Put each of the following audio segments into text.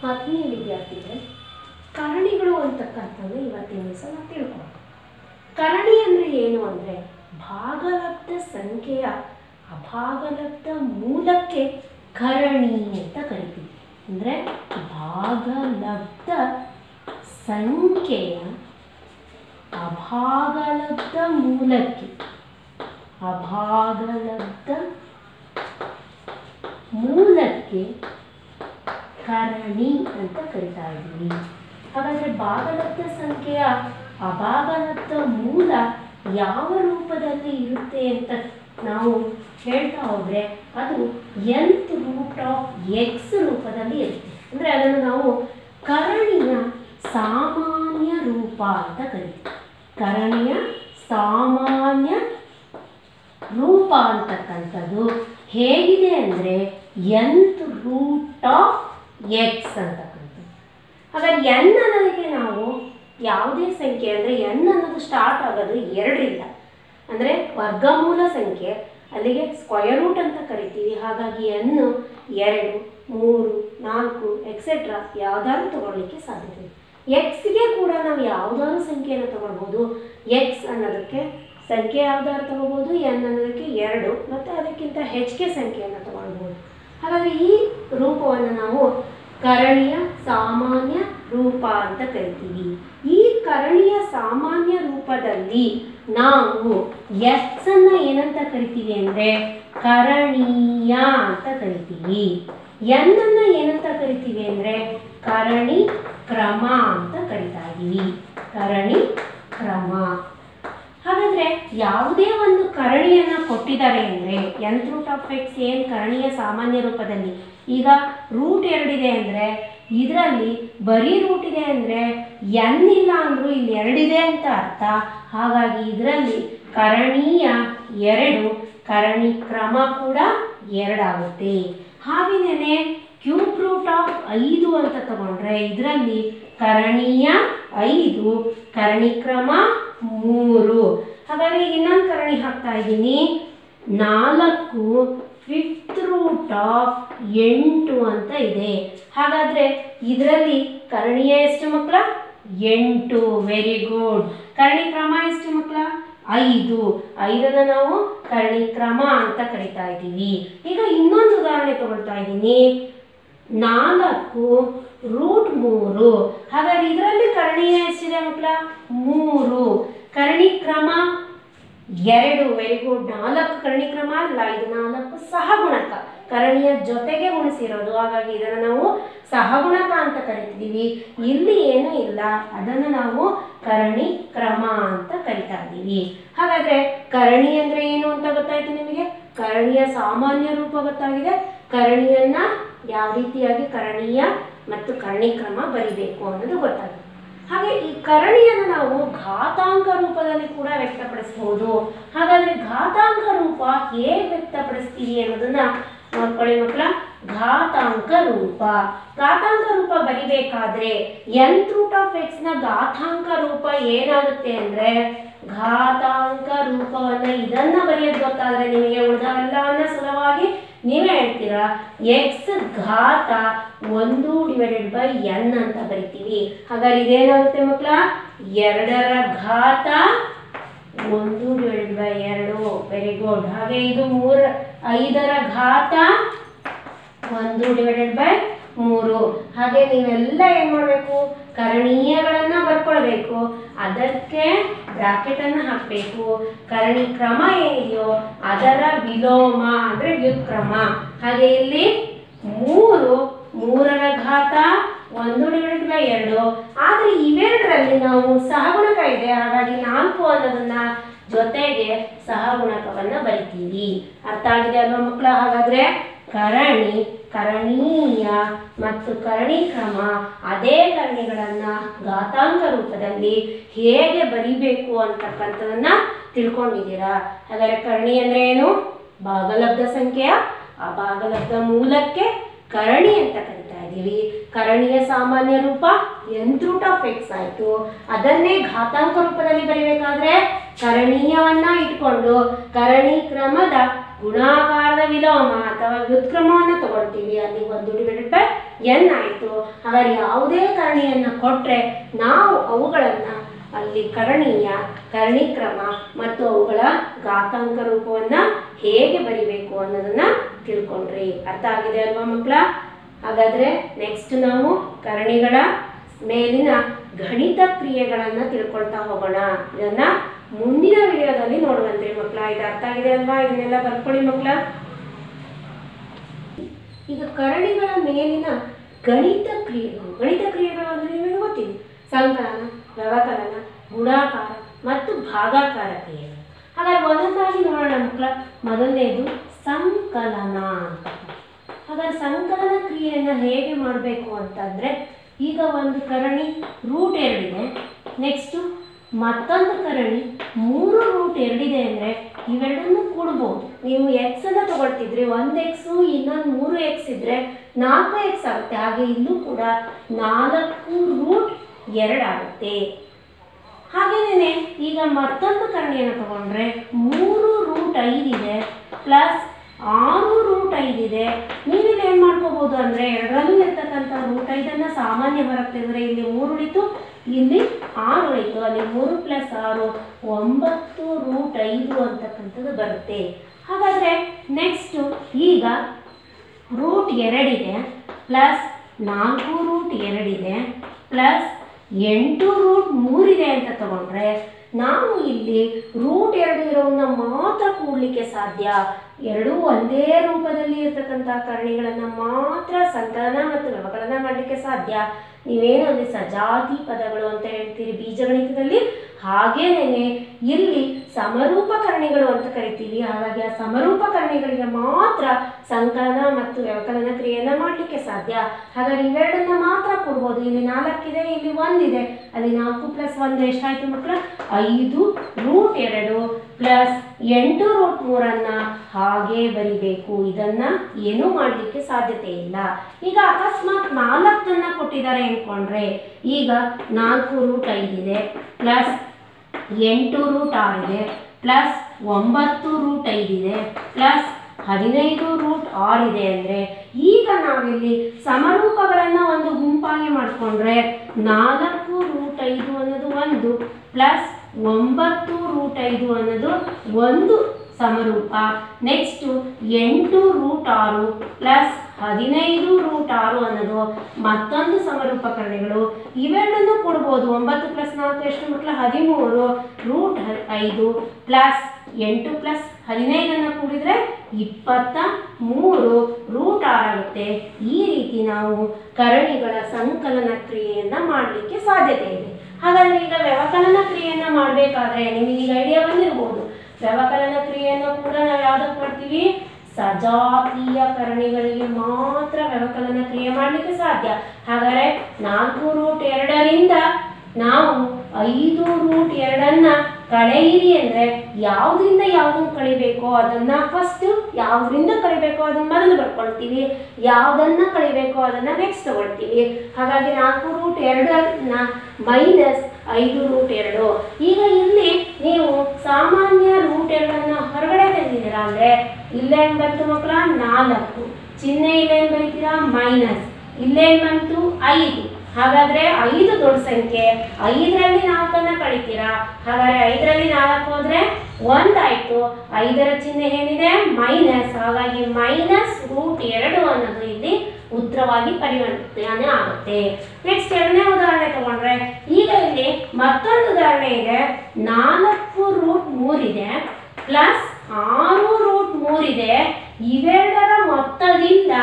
ಆತ್ಮೀಯ ವಿದ್ಯಾರ್ಥಿಗಳೇ ಕರಣಿಗಳು ಅಂತಕ್ಕಂಥದ್ದು ಇವತ್ತಿನ ದಿವಸ ನಾವು ತಿಳ್ಕೊಳ್ಳೋಣ ಕರಣಿ ಅಂದರೆ ಏನು ಅಂದರೆ ಭಾಗಲಬ್ಧ ಸಂಖ್ಯೆಯ ಅಭಾಗಲಬ್ಧ ಮೂಲಕ್ಕೆ ಕರಣಿ ಅಂತ ಕರಿತೀವಿ ಅಂದರೆ ಭಾಗಲಬ್ಧ ಸಂಖ್ಯೆಯ ಅಭಾಗಲಬ್ಧ ಮೂಲಕ್ಕೆ ಅಭಾಗಲಬ್ಧ ಮೂಲಕ್ಕೆ ಕರಣಿ ಅಂತ ಕರಿತಾ ಇದ್ದೀವಿ ಹಾಗಾದರೆ ಭಾಗಲಬ್ಧ ಸಂಖ್ಯೆಯ ಅಭಾಗಲಬ್ಧ ಮೂಲ ಯಾವ ರೂಪದಲ್ಲಿ ಇರುತ್ತೆ ಅಂತ ನಾವು ಹೇಳ್ತಾ ಹೋದರೆ ಅದು ಎಂತ್ ರೂಟ್ ಆಫ್ ಎಕ್ಸ್ ರೂಪದಲ್ಲಿ ಇರುತ್ತೆ ಅಂದರೆ ಅದನ್ನು ನಾವು ಕರಣಿಯ ಸಾಮಾನ್ಯ ರೂಪ ಅಂತ ಕರಿತೀವಿ ಕರಣಿಯ ಸಾಮಾನ್ಯ ರೂಪ ಅಂತಕ್ಕಂಥದ್ದು ಹೇಗಿದೆ ಅಂದರೆ ಎಂತ್ ರೂಟ್ ಆಫ್ ಎಕ್ಸ್ ಅಂತಕ್ಕಂಥದ್ದು ಹಾಗಾದ್ರೆ ಎನ್ ಅನ್ನೋದಕ್ಕೆ ನಾವು ಯಾವುದೇ ಸಂಖ್ಯೆ ಅಂದರೆ ಎನ್ ಅನ್ನೋದು ಸ್ಟಾರ್ಟ್ ಆಗೋದು ಎರಡರಿಂದ ಅಂದರೆ ವರ್ಗಮೂಲ ಸಂಖ್ಯೆ ಅಲ್ಲಿಗೆ ಸ್ಕ್ವಯರ್ ರೂಟ್ ಅಂತ ಕರಿತೀವಿ ಹಾಗಾಗಿ ಎನ್ ಎರಡು ಮೂರು ನಾಲ್ಕು ಎಕ್ಸೆಟ್ರಾ ಯಾವ್ದಾದ್ರು ತಗೊಳ್ಳಿಕ್ಕೆ ಸಾಧ್ಯತೆ ಇದೆ ಎಕ್ಸ್ಗೆ ಕೂಡ ನಾವು ಯಾವುದಾದ್ರು ಸಂಖ್ಯೆಯನ್ನು ತಗೊಳ್ಬೋದು ಎಕ್ಸ್ ಅನ್ನೋದಕ್ಕೆ ಸಂಖ್ಯೆ ಯಾವ್ದಾದ್ರು ತಗೋಬೋದು ಎನ್ ಅನ್ನೋದಕ್ಕೆ ಎರಡು ಮತ್ತು ಅದಕ್ಕಿಂತ ಹೆಚ್ಚಿಗೆ ಸಂಖ್ಯೆಯನ್ನು ತಗೊಳ್ಬೋದು ಹಾಗಾದರೆ ಈ ರೂಪವನ್ನು ನಾವು ಕರಣಿಯ ಸಾಮಾನ್ಯ ರೂಪ ಅಂತ ಕರಿತೀವಿ ಈ ಕರಣಿಯ ಸಾಮಾನ್ಯ ರೂಪದಲ್ಲಿ ನಾವು ಎಕ್ಸ್ ಅನ್ನ ಏನಂತ ಕರಿತೀವಿ ಅಂದರೆ ಕರಣೀಯ ಅಂತ ಕರಿತೀವಿ ಎನ್ ಅನ್ನ ಏನಂತ ಕರಿತೀವಿ ಅಂದರೆ ಕರಣಿ ಕ್ರಮ ಅಂತ ಕರಿತಾ ಇದ್ದೀವಿ ಕರಣಿ ಕ್ರಮ ಹಾಗಾದ್ರೆ ಯಾವುದೇ ಒಂದು ಕರಣಿಯನ್ನ ಕೊಟ್ಟಿದ್ದಾರೆ ಅಂದರೆ ಎಂತ್ ರೂಟ್ ಆಫ್ ಎಕ್ಸ್ ಏನು ಕರಣಿಯ ಸಾಮಾನ್ಯ ರೂಪದಲ್ಲಿ ಈಗ ರೂಟ್ ಎರಡಿದೆ ಅಂದರೆ ಇದರಲ್ಲಿ ಬರೀ ರೂಟ್ ಇದೆ ಅಂದರೆ ಎನ್ ಇಲ್ಲ ಅಂದರೂ ಇಲ್ಲಿ ಎರಡಿದೆ ಅಂತ ಅರ್ಥ ಹಾಗಾಗಿ ಇದರಲ್ಲಿ ಕರಣೀಯ ಎರಡು ಕರಣಿ ಕ್ರಮ ಕೂಡ ಎರಡಾಗುತ್ತೆ ಹಾಗೆಯೇ ಕ್ಯೂಬ್ ರೂಟ್ ಆಫ್ ಐದು ಅಂತ ತಗೊಂಡ್ರೆ ಇದರಲ್ಲಿ ಕರಣೀಯ ಐದು ಕರಣಿಕ್ರಮ ಮೂರು ಹಾಗಾಗಿ ಇನ್ನೊಂದು ಕರಣಿ ಹಾಕ್ತಾ ಇದ್ದೀನಿ ನಾಲ್ಕು ಫಿಫ್ತ್ ರೂಟ್ ಆಫ್ ಎಂಟು ಅಂತ ಇದೆ ಹಾಗಾದರೆ ಇದರಲ್ಲಿ ಕರಣೀಯ ಎಷ್ಟು ಮಕ್ಕಳ ಎಂಟು ವೆರಿ ಗುಡ್ ಕರಣಿಕ್ರಮ ಎಷ್ಟು ಮಕ್ಕಳ ಐದು ಐದನ್ನ ನಾವು ಕರಣಿಕ್ರಮ ಅಂತ ಕರಿತಾ ಇದ್ದೀವಿ ಈಗ ಇನ್ನೊಂದು ಉದಾಹರಣೆ ತಗೊಳ್ತಾ ಇದ್ದೀನಿ ನಾಲ್ಕು ರೂಟ್ ಮೂರು ಹಾಗಾದ್ರೆ ಇದರಲ್ಲಿ ಕರ್ಣೀಯ ಎಷ್ಟಿದೆ ಮಕ್ಕಳ ಮೂರು ಕರ್ಣಿಕ್ರಮ ಎರಡು ವೆರಿ ಗುಡ್ ನಾಲ್ಕು ಕರ್ಣಿಕ್ರಮ ಅಲ್ಲ ಇದು ನಾಲ್ಕು ಸಹಗುಣಕ ಕರಣಿಯ ಜೊತೆಗೆ ಗುಣಿಸಿರೋದು ಹಾಗಾಗಿ ಇದನ್ನು ನಾವು ಸಹಗುಣಕ ಅಂತ ಕರಿತಿದ್ದೀವಿ ಇಲ್ಲಿ ಏನೂ ಇಲ್ಲ ಅದನ್ನು ನಾವು ಕರಣಿ ಕ್ರಮ ಅಂತ ಕರಿತಾ ಇದ್ದೀವಿ ಹಾಗಾದ್ರೆ ಕರಣಿ ಅಂದ್ರೆ ಏನು ಅಂತ ಗೊತ್ತಾಯ್ತು ನಿಮಗೆ ಕರಣಿಯ ಸಾಮಾನ್ಯ ರೂಪ ಗೊತ್ತಾಗಿದೆ ಕರಣಿಯನ್ನ ಯಾವ ರೀತಿಯಾಗಿ ಕರಣೀಯ ಮತ್ತು ಕರ್ಣಿಕ್ರಮ ಬರಿಬೇಕು ಅನ್ನೋದು ಗೊತ್ತಾಗುತ್ತೆ ಹಾಗೆ ಈ ಕರಣಿಯನ್ನು ನಾವು ಘಾತಾಂಕ ರೂಪದಲ್ಲಿ ಕೂಡ ವ್ಯಕ್ತಪಡಿಸಬಹುದು ಹಾಗಾದ್ರೆ ಘಾತಾಂಕ ರೂಪ ಹೇಗೆ ವ್ಯಕ್ತಪಡಿಸ್ತೀವಿ ಅನ್ನೋದನ್ನ ನೋಡ್ಕೊಳ್ಳಿ ಮಕ್ಕಳ ಘಾತಾಂಕ ರೂಪ ಘಾತಾಂಕ ರೂಪ ಬರಿಬೇಕಾದ್ರೆ ಎಂತ್ ರೂಟ್ ಆಫ್ ಎಕ್ಸ್ ನ ಘಾತಾಂಕ ರೂಪ ಏನಾಗುತ್ತೆ ಅಂದ್ರೆ ಘಾತಾಂಕ ರೂಪವನ್ನ ಇದನ್ನ ಬರೆಯೋದು ಗೊತ್ತಾದ್ರೆ ನಿಮಗೆ ಉಳಿದವೆಲ್ಲವನ್ನ ಸುಲಭವಾಗಿ ನೀವೇ ಹೇಳ್ತೀರಾ ಎಕ್ಸ್ ಘಾತ ಒಂದು ಡಿವೈಡೆಡ್ ಬೈ ಎನ್ ಅಂತ ಬರಿತೀವಿ ಹಾಗಾದ್ರೆ ಇದೇನಾಗುತ್ತೆ ಮಕ್ಕಳ ಎರಡರ ಘಾತ ಒಂದು ಡಿವೈಡೆಡ್ ಬೈ ಎರಡು ವೆರಿ ಗುಡ್ ಹಾಗೆ ಇದು ಮೂರ ಐದರ ಘಾತ ಒಂದು ಡಿವೈಡೆಡ್ ಬೈ ಮೂರು ಹಾಗೆ ನೀವೆಲ್ಲ ಏನು ಮಾಡಬೇಕು ಕರಣೀಯಗಳನ್ನು ಬರ್ಕೊಳ್ಬೇಕು ಅದಕ್ಕೆ ಬ್ರಾಕೆಟನ್ನು ಹಾಕಬೇಕು ಕರಣಿ ಕ್ರಮ ಏನಿದೆಯೋ ಅದರ ವಿಲೋಮ ಅಂದರೆ ವ್ಯುತ್ಕ್ರಮ ಹಾಗೆ ಇಲ್ಲಿ ಮೂರು ಮೂರರ ಘಾತ ಒಂದು ಡಿವೈಡೆಡ್ ಬೈ ಎರಡು ಆದರೆ ಇವೆರಡರಲ್ಲಿ ನಾವು ಸಹಗುಣಕ ಇದೆ ಹಾಗಾಗಿ ನಾಲ್ಕು ಅನ್ನೋದನ್ನ ಜೊತೆಗೆ ಸಹಗುಣಕವನ್ನ ಬರಿತೀವಿ ಅರ್ಥ ಆಗಿದೆ ಅಲ್ವಾ ಮಕ್ಕಳ ಹಾಗಾದ್ರೆ ಕರಣಿ ಕರಣೀಯ ಮತ್ತು ಕರಣಿ ಕ್ರಮ ಅದೇ ಕರಣಿಗಳನ್ನ ಘಾತಾಂಕ ರೂಪದಲ್ಲಿ ಹೇಗೆ ಬರಿಬೇಕು ಅಂತಕ್ಕಂಥದನ್ನ ತಿಳ್ಕೊಂಡಿದ್ದೀರಾ ಹಾಗಾದ್ರೆ ಕರಣಿ ಅಂದ್ರೆ ಏನು ಭಾಗಲಬ್ಧ ಸಂಖ್ಯೆಯ ಆ ಭಾಗಲಬ್ಧ ಮೂಲಕ್ಕೆ ಕರಣಿ ಅಂತ ಕರಿತಾ ಇದ್ದೀವಿ ಕರಣಿಯ ಸಾಮಾನ್ಯ ರೂಪ ಎಂತ್ ರೂಟ್ ಆಫ್ ಎಕ್ಸ್ ಆಯಿತು ಅದನ್ನೇ ಘಾತಾಂಕ ರೂಪದಲ್ಲಿ ಬರೀಬೇಕಾದ್ರೆ ಕರಣೀಯವನ್ನ ಇಟ್ಕೊಂಡು ಕರಣಿ ಕ್ರಮದ ಗುಣಾಕಾರದ ವಿಲೋಮ ಅಥವಾ ವ್ಯುತ್ಕ್ರಮವನ್ನು ತಗೊಳ್ತೀವಿ ಅಲ್ಲಿ ಒಂದು ಡಿವೈಡೆಡ್ ಬೈ ಎನ್ ಆಯಿತು ಹಾಗಾದ್ರೆ ಯಾವುದೇ ಕರಣಿಯನ್ನು ಕೊಟ್ಟರೆ ನಾವು ಅವುಗಳನ್ನು ಅಲ್ಲಿ ಕರಣೀಯ ಕರ್ಣಿಕ್ರಮ ಮತ್ತು ಅವುಗಳ ಘಾತಾಂಕ ರೂಪವನ್ನು ಹೇಗೆ ಬರಿಬೇಕು ಅನ್ನೋದನ್ನ ತಿಳ್ಕೊಂಡ್ರಿ ಅರ್ಥ ಆಗಿದೆ ಅಲ್ವಾ ಮಕ್ಕಳ ಹಾಗಾದ್ರೆ ನೆಕ್ಸ್ಟ್ ನಾವು ಕರಣಿಗಳ ಮೇಲಿನ ಗಣಿತ ಕ್ರಿಯೆಗಳನ್ನು ತಿಳ್ಕೊಳ್ತಾ ಹೋಗೋಣ ಇದನ್ನ ಮುಂದಿನ ವಿಡಿಯೋದಲ್ಲಿ ನೋಡುವಂತ್ರಿ ಮಕ್ಕಳ ಇದು ಅರ್ಥ ಆಗಿದೆ ಅಲ್ವಾ ಇದನ್ನೆಲ್ಲ ಬರ್ಕೊಳ್ಳಿ ಮಕ್ಕಳ ಈಗ ಕರಣಿಗಳ ಮೇಲಿನ ಗಣಿತ ಕ್ರಿಯೆಗಳು ಗಣಿತ ಕ್ರಿಯೆಗಳು ಅಂದ್ರೆ ನಿಮಗೆ ಗೊತ್ತಿದೆ ಸಂಕಲನ ವ್ಯವಕಲನ ಗುಣಾಕಾರ ಮತ್ತು ಭಾಗಾಕಾರ ಕ್ರಿಯೆಗಳು ಹಾಗಾದ್ರೆ ಒಂದೊಂದಾಗಿ ನೋಡೋಣ ಮಕ್ಕಳ ಮೊದಲನೇದು ಸಂಕಲನ ಅಂತ ಹಾಗಾದ್ರೆ ಸಂಕಲನ ಕ್ರಿಯೆಯನ್ನು ಹೇಗೆ ಮಾಡಬೇಕು ಅಂತಂದರೆ ಈಗ ಒಂದು ಕರಣಿ ರೂಟ್ ಎರಡಿದೆ ನೆಕ್ಸ್ಟು ಮತ್ತೊಂದು ಕರಣಿ ಮೂರು ರೂಟ್ ಎರಡಿದೆ ಅಂದರೆ ಇವೆರಡನ್ನು ಕೂಡ್ಬೋದು ನೀವು ಎಕ್ಸ್ ಅನ್ನು ತಗೊಳ್ತಿದ್ರೆ ಒಂದು ಎಕ್ಸು ಇನ್ನೊಂದು ಮೂರು ಎಕ್ಸ್ ಇದ್ದರೆ ನಾಲ್ಕು ಎಕ್ಸ್ ಆಗುತ್ತೆ ಹಾಗೆ ಇಲ್ಲೂ ಕೂಡ ನಾಲ್ಕು ರೂಟ್ ಎರಡಾಗುತ್ತೆ ಹಾಗೇನೆ ಈಗ ಮತ್ತೊಂದು ಕರಣಿಯನ್ನು ತಗೊಂಡ್ರೆ ಮೂರು ರೂಟ್ ಐದಿದೆ ಪ್ಲಸ್ ಆರು ರೂಟ್ ಐದಿದೆ ನೀವಿಲ್ಲಿ ಏನು ಮಾಡ್ಕೋಬೋದು ಅಂದರೆ ಎರಡರಲ್ಲೂ ಇರ್ತಕ್ಕಂಥ ರೂಟ್ ಐದನ್ನು ಸಾಮಾನ್ಯ ಬರುತ್ತಿದ್ರೆ ಇಲ್ಲಿ ಮೂರು ಉಳಿತು ಇಲ್ಲಿ ಆರು ಉಳಿತು ಅಲ್ಲಿ ಮೂರು ಪ್ಲಸ್ ಆರು ಒಂಬತ್ತು ರೂಟ್ ಐದು ಅಂತಕ್ಕಂಥದ್ದು ಬರುತ್ತೆ ಹಾಗಾದರೆ ನೆಕ್ಸ್ಟು ಈಗ ರೂಟ್ ಎರಡಿದೆ ಪ್ಲಸ್ ನಾಲ್ಕು ರೂಟ್ ಎರಡಿದೆ ಪ್ಲಸ್ ಎಂಟು ರೂಟ್ ಮೂರಿದೆ ಅಂತ ತಗೊಂಡ್ರೆ ನಾವು ಇಲ್ಲಿ ರೂಟ್ ಎರಡು ಇರೋವನ್ನ ಮಾತ್ರ ಕೂಡಲಿಕ್ಕೆ ಸಾಧ್ಯ ಎರಡೂ ಒಂದೇ ರೂಪದಲ್ಲಿ ಇರ್ತಕ್ಕಂಥ ಕರಣಿಗಳನ್ನು ಮಾತ್ರ ಸಂಕಲನ ಮತ್ತು ವ್ಯವಕಲನ ಮಾಡಲಿಕ್ಕೆ ಸಾಧ್ಯ ನೀವೇನು ಅಂದರೆ ಸಜಾತಿ ಪದಗಳು ಅಂತ ಹೇಳ್ತೀರಿ ಬೀಜಗಣಿತದಲ್ಲಿ ಹಾಗೇನೆ ಇಲ್ಲಿ ಸಮರೂಪಕರಣಿಗಳು ಅಂತ ಕರಿತೀವಿ ಹಾಗಾಗಿ ಆ ಸಮರೂಪಕರಣಿಗಳಿಗೆ ಮಾತ್ರ ಸಂಕಲನ ಮತ್ತು ವ್ಯವಕಲನ ಕ್ರಿಯೆಯನ್ನು ಮಾಡಲಿಕ್ಕೆ ಸಾಧ್ಯ ಹಾಗಾಗಿ ಇವೆರಡನ್ನ ಮಾತ್ರ ಕೊಡ್ಬೋದು ಇಲ್ಲಿ ನಾಲ್ಕಿದೆ ಇಲ್ಲಿ ಒಂದಿದೆ ಅಲ್ಲಿ ನಾಲ್ಕು ಪ್ಲಸ್ ಒಂದು ಎಷ್ಟಾಯ್ತು ಮಕ್ಕಳ ಐದು ರೂಟ್ ಎರಡು ಪ್ಲಸ್ ಎಂಟು ರೂಟ್ ಮೂರನ್ನ ಹಾಗೆ ಬರಿಬೇಕು ಇದನ್ನ ಏನೂ ಮಾಡಲಿಕ್ಕೆ ಸಾಧ್ಯತೆ ಇಲ್ಲ ಈಗ ಅಕಸ್ಮಾತ್ ನಾಲ್ಕನ್ನ ಕೊಟ್ಟಿದ್ದಾರೆ ಅಂದ್ಕೊಂಡ್ರೆ ಈಗ ನಾಲ್ಕು ರೂಟ್ ಐದಿದೆ ಪ್ಲಸ್ ಎಂಟು ರೂಟ್ ಆರಿದೆ ಪ್ಲಸ್ ಒಂಬತ್ತು ರೂಟ್ ಐದಿದೆ ಪ್ಲಸ್ ಹದಿನೈದು ರೂಟ್ ಆರಿದೆ ಅಂದರೆ ಈಗ ನಾವಿಲ್ಲಿ ಸಮರೂಪಗಳನ್ನು ಒಂದು ಗುಂಪಾಗಿ ಮಾಡಿಕೊಂಡ್ರೆ ನಾಲ್ಕು ರೂಟ್ ಐದು ಅನ್ನೋದು ಒಂದು ಪ್ಲಸ್ ಒಂಬತ್ತು ರೂಟ್ ಐದು ಅನ್ನೋದು ಒಂದು ಸಮರೂಪ ನೆಕ್ಸ್ಟು ಎಂಟು ರೂಟ್ ಆರು ಪ್ಲಸ್ ಹದಿನೈದು ರೂಟ್ ಆರು ಅನ್ನೋದು ಮತ್ತೊಂದು ಸಮರೂಪಕರಣಗಳು ಇವೆರಡನ್ನು ಕೊಡ್ಬೋದು ಒಂಬತ್ತು ಪ್ಲಸ್ ನಾಲ್ಕು ಎಷ್ಟು ಮಕ್ಕಳ ಹದಿಮೂರು ರೂಟ್ ಹ- ಐದು ಪ್ಲಸ್ ಎಂಟು ಪ್ಲಸ್ ಹದಿನೈದನ್ನು ಕೂಡಿದ್ರೆ ಇಪ್ಪತ್ತ ಮೂರು ರೂಟ್ ಆರಾಗುತ್ತೆ ಈ ರೀತಿ ನಾವು ಕರಣಿಗಳ ಸಂಕಲನ ಕ್ರಿಯೆಯನ್ನು ಮಾಡಲಿಕ್ಕೆ ಸಾಧ್ಯತೆ ಇದೆ ಹಾಗಾದ್ರೆ ಈಗ ವ್ಯವಕಲನ ಕ್ರಿಯೆಯನ್ನು ಮಾಡಬೇಕಾದ್ರೆ ನಿಮಗೆ ಈಗ ಐಡಿಯಾ ಬಂದಿರ್ಬೋದು ವ್ಯವಕಲನ ಕ್ರಿಯೆಯನ್ನು ಕೂಡ ನಾವು ಯಾವುದಕ್ಕೆ ಮಾಡ್ತೀವಿ ಸಜಾತೀಯ ಕರಣಿಗಳಿಗೆ ಮಾತ್ರ ವ್ಯವಕಲನ ಕ್ರಿಯೆ ಮಾಡಲಿಕ್ಕೆ ಸಾಧ್ಯ ಹಾಗಾದ್ರೆ ನಾಲ್ಕು ರೂಟ್ ಎರಡರಿಂದ ನಾವು ಐದು ರೂಟ್ ಎರಡನ್ನ ಕಳೆಯಿರಿ ಅಂದರೆ ಯಾವುದರಿಂದ ಯಾವುದನ್ನು ಕಳಿಬೇಕೋ ಅದನ್ನ ಫಸ್ಟ್ ಯಾವುದರಿಂದ ಕಳಿಬೇಕೋ ಅದನ್ನ ಮೊದಲು ಬರ್ಕೊಳ್ತೀವಿ ಯಾವುದನ್ನ ಕಳಿಬೇಕೋ ಅದನ್ನ ನೆಕ್ಸ್ಟ್ ತಗೊಳ್ತೀವಿ ಹಾಗಾಗಿ ನಾಲ್ಕು ರೂಟ್ ಎರಡನ್ನ ಮೈನಸ್ ಐದು ರೂಟ್ ಎರಡು ಈಗ ಇಲ್ಲಿ ನೀವು ಸಾಮಾನ್ಯ ರೂಟ್ ಎರಡನ್ನ ಹೊರಗಡೆ ತೆಗೆದಿದ್ದೀರಾ ಅಂದರೆ ಇಲ್ಲೇನು ಬಂತು ಮಕ್ಕಳ ನಾಲ್ಕು ಚಿಹ್ನೆ ಇಲ್ಲೇನು ಬರೀತೀರಾ ಮೈನಸ್ ಇಲ್ಲೇನು ಬಂತು ಐದು ಹಾಗಾದ್ರೆ ಐದು ದೊಡ್ಡ ಸಂಖ್ಯೆ ಐದರಲ್ಲಿ ನಾಲ್ಕನ್ನ ಕಳಿತೀರಾ ಹಾಗಾದ್ರೆ ಐದರಲ್ಲಿ ನಾಲ್ಕು ಹೋದ್ರೆ ಒಂದಾಯ್ತು ಐದರ ಚಿಹ್ನೆ ಏನಿದೆ ಮೈನಸ್ ಹಾಗಾಗಿ ಮೈನಸ್ ರೂಟ್ ಎರಡು ಅನ್ನೋದು ಇಲ್ಲಿ ಉತ್ತರವಾಗಿ ಪರಿವರ್ತನೆ ಆಗುತ್ತೆ ನೆಕ್ಸ್ಟ್ ಎರಡನೇ ಉದಾಹರಣೆ ತಗೊಂಡ್ರೆ ಈಗ ಇಲ್ಲಿ ಮತ್ತೊಂದು ಉದಾಹರಣೆ ಇದೆ ನಾಲ್ಕು ರೂಟ್ ಮೂರಿದೆ ಪ್ಲಸ್ ಆರು ರೂಟ್ ಮೂರಿದೆ ಇವೆರಡರ ಮೊತ್ತದಿಂದ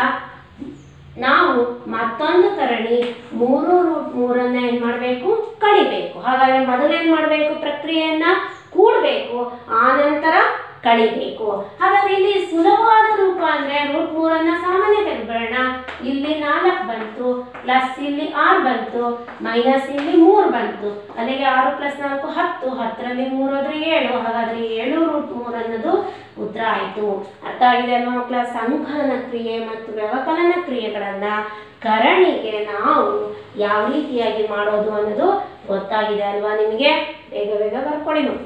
ನಾವು ಮತ್ತೊಂದು ಕರಣಿ ಮೂರು ರೂಟ್ ಮೂರನ್ನ ಏನು ಮಾಡಬೇಕು ಕಳಿಬೇಕು ಹಾಗಾದ್ರೆ ಮೊದಲು ಏನು ಮಾಡಬೇಕು ಪ್ರಕ್ರಿಯೆಯನ್ನ ಕೂಡಬೇಕು ಆನಂತರ ಕಳಿಬೇಕು ಹಾಗಾದ್ರೆ ಇಲ್ಲಿ ಸುಲಭವಾದ ರೂಪ ಅಂದ್ರೆ ರೂಟ್ ಮೂರನ್ನ ಸಾಮಾನ್ಯ ತೆಗೆದುಬಿಡೋಣ ಇಲ್ಲಿ ನಾಲ್ಕು ಬಂತು ಪ್ಲಸ್ ಇಲ್ಲಿ ಆರು ಬಂತು ಮೈನಸ್ ಇಲ್ಲಿ ಮೂರು ಬಂತು ಅಲ್ಲಿಗೆ ಆರು ಪ್ಲಸ್ ನಾಲ್ಕು ಹತ್ತು ಹತ್ತರಲ್ಲಿ ಮೂರು ಹೋದ್ರೆ ಏಳು ಹಾಗಾದ್ರೆ ಏಳು ರೂಟ್ ಮೂರು ಅನ್ನೋದು ಉತ್ತರ ಆಯಿತು ಅರ್ಥ ಆಗಿದೆ ಅಲ್ವಾ ಮಕ್ಕಳ ಸಂಕಲನ ಕ್ರಿಯೆ ಮತ್ತು ವ್ಯವಕಲನ ಕ್ರಿಯೆಗಳನ್ನ ಕರಣಿಗೆ ನಾವು ಯಾವ ರೀತಿಯಾಗಿ ಮಾಡೋದು ಅನ್ನೋದು ಗೊತ್ತಾಗಿದೆ ಅಲ್ವಾ ನಿಮಗೆ ಬೇಗ ಬೇಗ ಬರ್ಕೊಳ್ಳಿ ಮಕ್ಕಳು